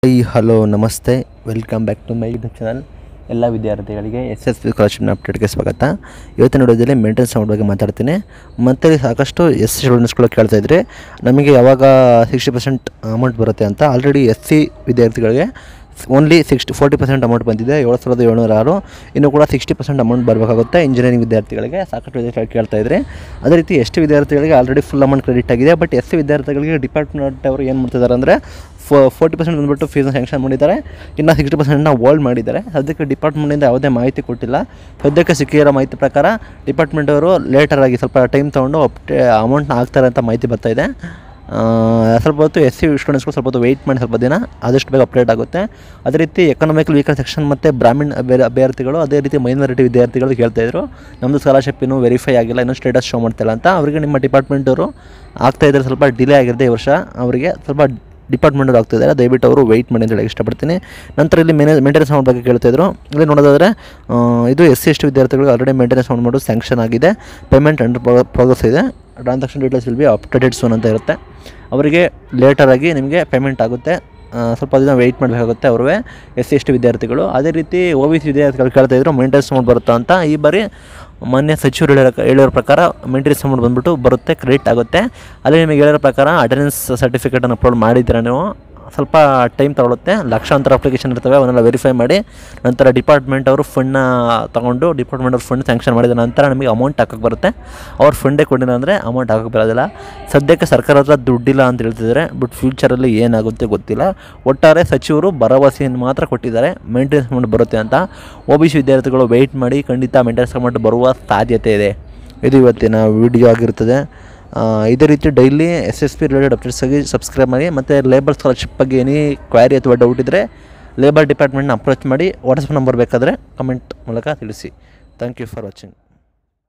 high hello ನಮಸ್ತೆ welcome back to my YouTube channel ಎಲ್ಲ ವಿದ್ಯಾರ್ಥಿಗಳಿಗೆ ಎಸ್ ಎಸ್ ಪಿ ಸ್ಕಾಲರ್ಶಿಪ್ನ ಅಪ್ಡೇಟ್ಗೆ ಸ್ವಾಗತ ಇವತ್ತಿನ ವಿಡಿಯೋದಲ್ಲಿ ಮೇಂಟೆನೆನ್ಸ್ ಅಮೌಂಟ್ ಬಗ್ಗೆ ಮಾತಾಡ್ತೀನಿ ಮತ್ತು ಸಾಕಷ್ಟು ಎಸ್ ಸಿ ಸ್ಟೂಡೆಂಟ್ಸ್ಗಳು ಕೇಳ್ತಾ ಇದ್ರೆ ನಮಗೆ ಯಾವಾಗ ಸಿಕ್ಸ್ಟಿ ಪರ್ಸೆಂಟ್ ಅಮೌಂಟ್ ಬರುತ್ತೆ ಅಂತ ಆಲ್ರೆಡಿ ಎಸ್ ಸಿ ವಿದ್ಯಾರ್ಥಿಗಳಿಗೆ only sixty forty percent amount ಬಂದಿದೆ ಏಳು ಸಾವಿರದ ಏಳ್ನೂರ ಆರು ಇನ್ನು ಕೂಡ ಸಿಕ್ಸ್ಟಿ ಪರ್ಸೆಂಟ್ ಅಮೌಂಟ್ ಬರಬೇಕಾಗುತ್ತೆ ಇಂಜಿನಿಯರಿಂಗ್ ವಿದ್ಯಾರ್ಥಿಗಳಿಗೆ ಸಾಕಷ್ಟು ವಿದ್ಯಾರ್ಥಿಗಳು ಕೇಳ್ತಾ ಇದ್ದಾರೆ ಅದೇ ರೀತಿ ಎಸ್ ಟಿ ವಿದ್ಯಾರ್ಥಿಗಳಿಗೆ ಆಲ್ರೆಡಿ ಫುಲ್ ಅಮೌಂಟ್ ಕ್ರೆಡಿಟ್ ಆಗಿದೆ ಬಟ್ ಎಸ್ ಸಿ ವಿದ್ಯಾರ್ಥಿಗಳಿಗೆ ಡಿಪಾರ್ಟ್ಮೆಂಟ್ ಅವರು ಏನು ಮಾಡ್ತಿದ್ದಾರೆ ಅಂದರೆ ಫೋ ಫೋರ್ಟಿ ಪರ್ಸೆಂಟ್ ಬಂದುಬಿಟ್ಟು ಫೀಸ್ನ ಸ್ಯಾಂಕ್ಷನ್ ಮಾಡಿದ್ದಾರೆ ಇನ್ನು ಸಿಕ್ಸ್ಟಿ ಪರ್ಸೆಂಟ್ನ ಹೋಲ್ಡ್ ಮಾಡಿದ್ದಾರೆ ಸದ್ಯಕ್ಕೆ ಡಿಪಾರ್ಟ್ಮೆಂಟಿಂದ ಯಾವುದೇ ಮಾಹಿತಿ ಕೊಟ್ಟಿಲ್ಲ ಸದ್ಯಕ್ಕೆ ಸಿಕ್ಕಿರೋ ಮಾಹಿತಿ ಪ್ರಕಾರ ಡಿಪಾರ್ಟ್ಮೆಂಟ್ ಅವರು ಲೇಟರಾಗಿ ಸ್ವಲ್ಪ ಟೈಮ್ ತೊಗೊಂಡು ಅಪ್ಡೇ ಅಮೌಂಟ್ನ ಹಾಕ್ತಾರೆ ಅಂತ ಮಾಹಿತಿ ಬರ್ತಾ ಇದೆ ಆ, ಸ್ವಲ್ಪ ಹೊತ್ತು ಎಸ್ ಸಿ ಸ್ಟೂಡೆಂಟ್ಸ್ಗಳು ಸ್ವಲ್ಪ ಹೊತ್ತು ವೆಯ್ಟ್ ಮಾಡಿ ಸ್ವಲ್ಪ ದಿನ ಆದಷ್ಟು ಬೇಗ ಅಪ್ಡೇಟ್ ಆಗುತ್ತೆ ಅದೇ ರೀತಿ ಎಕನಾಮಿಕಲ್ ವೀಕರ್ ಸೆಕ್ಷನ್ ಮತ್ತು ಬ್ರಾಹ್ಮಣ ಬೇರೆ ಅಭ್ಯರ್ಥಿಗಳು ಅದೇ ರೀತಿ ಮೈನಾರಿಟಿ ವಿದ್ಯಾರ್ಥಿಗಳು ಕೇಳ್ತಾ ಇದ್ರು ನಮ್ಮದು ಸ್ಕಾಲರ್ಶಿಪ್ ಇನ್ನೂ ವೆರಿಫೈ ಆಗಿಲ್ಲ ಇನ್ನೂ ಸ್ಟೇಟಸ್ ಶೋ ಮಾಡ್ತಿಲ್ಲ ಅಂತ ಅವರಿಗೆ ನಿಮ್ಮ ಡಿಪಾರ್ಟ್ಮೆಂಟವರು ಆಗ್ತಾ ಇದ್ದಾರೆ ಸ್ವಲ್ಪ ಡಿಲೇ ಆಗಿರುತ್ತೆ ಈ ವರ್ಷ ಅವರಿಗೆ ಸ್ವಲ್ಪ ಡಿಪಾರ್ಟ್ಮೆಂಟ್ ಆಗ್ತಿದ್ದಾರೆ ದಯವಿಟ್ಟು ಅವರು ವೆಯ್ಟ್ ಮಾಡಿ ಅಂತ ಹೇಳಿ ಇಷ್ಟಪಡ್ತೀನಿ ನಂತರ ಇಲ್ಲಿ ಮೇನೆ ಮೇಂಟೆನೆನ್ಸ್ ಅಮೌಂಟ್ ಬಗ್ಗೆ ಕೇಳ್ತಿದ್ರು ಇಲ್ಲಿ ನೋಡೋದಾದರೆ ಆ, ಇದು ಎಸ್ ಸಿ ಎಸ್ ಟಿ ವಿದ್ಯಾರ್ಥಿಗಳಿಗೆ ಆಲ್ರೆಡಿ ಮೇಂಟೆನೆನ್ಸ್ ಅಮೌಂಟ್ ಮಾಡೋದು ಸ್ಯಾಂಕ್ಷನ್ ಆಗಿದೆ ಪೇಮೆಂಟ್ ಅಂಡರ್ ಪ್ರೋಗ್ರೆಸ್ ಇದೆ transaction details will be updated soon ಅಂತ ಇರುತ್ತೆ ಅವರಿಗೆ ಲೇಟರಾಗಿ ನಿಮಗೆ ಪೇಮೆಂಟ್ ಆಗುತ್ತೆ ಆ, ಸ್ವಲ್ಪ ದಿನ ವೆಯ್ಟ್ ಮಾಡಬೇಕಾಗುತ್ತೆ ಅವ್ರಿಗೆ ಎಸ್ ಸಿ ಎಸ್ ಟಿ ವಿದ್ಯಾರ್ಥಿಗಳು ಅದೇ ರೀತಿ ಒ ಬಿ ಸಿ ವಿದ್ಯಾರ್ಥಿಗಳು ಕೇಳ್ತಾ ಇದ್ರು ಮೇಂಟೆನೆನ್ಸ್ ಅಮೌಂಟ್ ಬರುತ್ತಾ ಅಂತ ಈ ಬಾರಿ ಮಾನ್ಯ ಸಚಿವರು ಹೇಳಿರೋ ಹೇಳಿರೋ ಪ್ರಕಾರ ಮೇಂಟೆನೆನ್ಸ್ ಅಮೌಂಟ್ ಬಂದುಬಿಟ್ಟು ಬರುತ್ತೆ ಕ್ರೆಡಿಟ್ ಆಗುತ್ತೆ ಅದೇ ನಿಮಗೆ ಹೇಳಿರೋ ಪ್ರಕಾರ ಅಟೆಂಡೆನ್ಸ್ ಸರ್ಟಿಫಿಕೇಟನ್ನು ಅಪ್ಲೋಡ್ ಮಾಡಿದ್ದೀರಾ ನೀವು ಸ್ವಲ್ಪ ಟೈಮ್ ತಗೊಳುತ್ತೆ ಲಕ್ಷಾಂತರ ಅಪ್ಲಿಕೇಶನ್ ಇರ್ತವೆ ಅವನ್ನೆಲ್ಲ ವೆರಿಫೈ ಮಾಡಿ ನಂತರ ಡಿಪಾರ್ಟ್ಮೆಂಟ್ ಅವರು ಫಂಡ್ನ ತಗೊಂಡು ಡಿಪಾರ್ಟ್ಮೆಂಟ್ ಅವ್ರು ಫಂಡ್ ಸ್ಯಾಂಕ್ಷನ್ ಮಾಡಿದ ನಂತರ ನಮಗೆ ಅಮೌಂಟ್ ಹಾಕಕ್ಕೆ ಬರುತ್ತೆ ಅವ್ರು ಫಂಡೇ ಕೊಟ್ಟಿಲ್ಲ ಅಂದರೆ ಅಮೌಂಟ್ ಹಾಕಕ್ಕೆ ಬರೋದಿಲ್ಲ ಸದ್ಯಕ್ಕೆ ಸರ್ಕಾರ ಹತ್ರ ದುಡ್ಡಿಲ್ಲ ಅಂತ ಹೇಳ್ತಿದ್ದಾರೆ ಬಟ್ ಫ್ಯೂಚರಲ್ಲಿ ಏನಾಗುತ್ತೆ ಗೊತ್ತಿಲ್ಲ ಒಟ್ಟಾರೆ ಸಚಿವರು ಭರವಸೆಯನ್ನು ಮಾತ್ರ ಕೊಟ್ಟಿದ್ದಾರೆ ಮೇಂಟೆನೆನ್ಸ್ ಅಮೌಂಟ್ ಬರುತ್ತೆ ಅಂತ ಒ ಬಿ ಸಿ ವಿದ್ಯಾರ್ಥಿಗಳು ವೆಯ್ಟ್ ಮಾಡಿ ಖಂಡಿತ ಮೇಂಟೆನೆನ್ಸ್ ಅಮೌಂಟ್ ಬರುವ ಸಾಧ್ಯತೆ ಇದೆ ಇದು ಇವತ್ತಿನ ವಿಡಿಯೋ ಆಗಿರ್ತದೆ ಆ, ಇದೇ ರೀತಿ daily S S P related ಅಪ್ಡೇಟ್ಸಾಗಿ ಸಬ್ಸ್ಕ್ರೈಬ್ ಮಾಡಿ ಮತ್ತು ಲೇಬರ್ ಸ್ಕಾಲರ್ಶಿಪ್ ಬಗ್ಗೆ ಏನೇ ಕ್ವೈರಿ ಅಥವಾ ಡೌಟ್ ಇದ್ದರೆ ಲೇಬರ್ ಡಿಪಾರ್ಟ್ಮೆಂಟ್ನ ಅಪ್ರೋಚ್ ಮಾಡಿ ವಾಟ್ಸಪ್ ನಂಬರ್ ಬೇಕಾದರೆ ಕಮೆಂಟ್ ಮೂಲಕ ತಿಳಿಸಿ ಥ್ಯಾಂಕ್ ಯು ಫಾರ್ ವಾಚಿಂಗ್